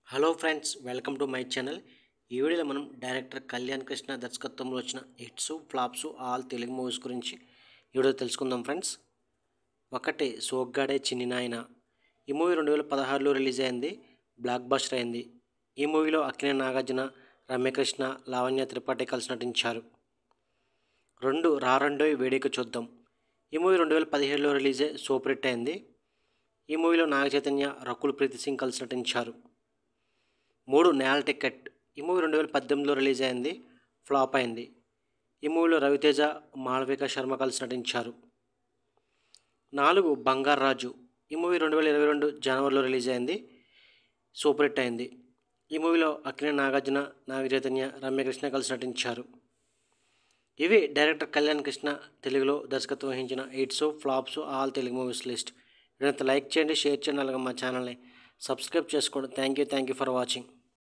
hello friends welcome to my channel ఈ వీడియోలో మనం డైరెక్టర్ కళ్యాణ్ కృష్ణ దర్శకత్వంలో వచ్చిన hits flops all Telugu movies గురించి ఈ వీడియో తెలుసుకుందాం ఫ్రెండ్స్ ఒకటి సోగ్గాడే చిన్ని నాయన ఈ మూవీ రెండు వేల పదహారులో రిలీజ్ అయింది బ్లాక్ బస్టర్ అయింది ఈ మూవీలో అక్కినే నాగార్జున రమ్యకృష్ణ లావణ్య త్రిపాఠి కలిసి నటించారు రెండు రారండోయ్ వేడిక చూద్దాం ఈ మూవీ రెండు వేల పదిహేడులో రిలీజ్ అయ్యి సూపర్ హిట్ అయింది ఈ మూవీలో నాగ చైతన్య రకుల్ ప్రీతి సింగ్ కలిసి నటించారు మూడు నేల టికెట్ ఈ మూవీ రెండు వేల పద్దెనిమిదిలో రిలీజ్ అయింది ఫ్లాప్ అయింది ఈ మూవీలో రవితేజ మాళవిక శర్మ కలిసి నటించారు నాలుగు బంగారు రాజు ఈ మూవీ రెండు వేల ఇరవై రెండు జనవరిలో రిలీజ్ అయింది సూపర్ హిట్ అయింది ఈ మూవీలో అక్కినే నాగార్జున నాగ చైతన్య రమ్యకృష్ణ కలిసి నటించారు ఇవి డైరెక్టర్ కళ్యాణ్ కృష్ణ తెలుగులో దర్శకత్వం వహించిన hits flops all Telugu movies list వీడంత లైక్ చేయండి షేర్ చేయండి అలాగే మా ఛానల్ని సబ్స్క్రైబ్ చేసుకోండి thank you thank you for watching